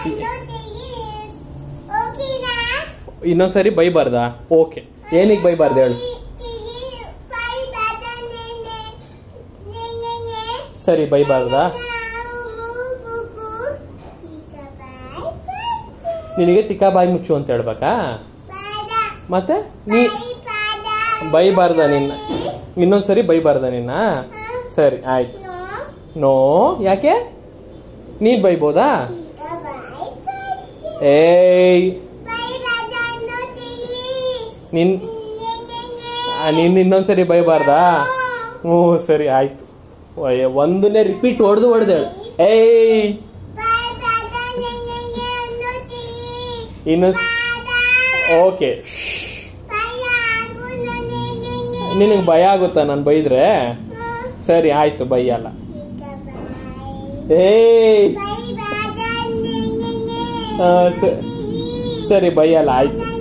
ಓಕೆನಾ ಇನ್ನೊಂದ್ಸರಿ ಬೈಬಾರ್ದಾ ಓಕೆ ಏನಿಗೆ ಬೈಬಾರ್ದು ಹೇಳು ಸರಿ ಬೈಬಾರ್ದಾ ನಿನಗೆ ತಿಕ್ಕ ಬಾಯಿ ಮುಚ್ಚು ಅಂತ ಹೇಳ್ಬೇಕಾ ಮತ್ತೆ ನೀ ಬೈಬಾರ್ದ ನಿನ್ನ ಇನ್ನೊಂದ್ಸರಿ ಬೈಬಾರ್ದ ನಿನ್ನ ಸರಿ ಆಯ್ತು ನೋ ಯಾಕೆ ನೀನ್ ಬೈಬೋದಾ ಏಯ್ ನಿನ್ ಆ, ನೀನ್ ಇನ್ನೊಂದ್ಸರಿ ಬೈಬಾರ್ದಾ ಹ್ಞೂ ಸರಿ ಆಯ್ತು ಒಯ್- ಒಂದನ್ನೇ ರಿಪೀಟ್ ಹೊಡೆದು ಹೊಡೆದು ಹೇಳು ಏಯ್ ಇನ್ನು ಓಕೆ ನಿನಗೆ ಭಯ ಆಗುತ್ತಾ ನಾನು ಬೈದ್ರೆ ಸರಿ ಆಯ್ತು ಬೈಯಲ್ಲ ಏಯ್ ಆ, ಸ- ಸರಿ ಬೈಯಲ್ಲ ಆಯ್ತು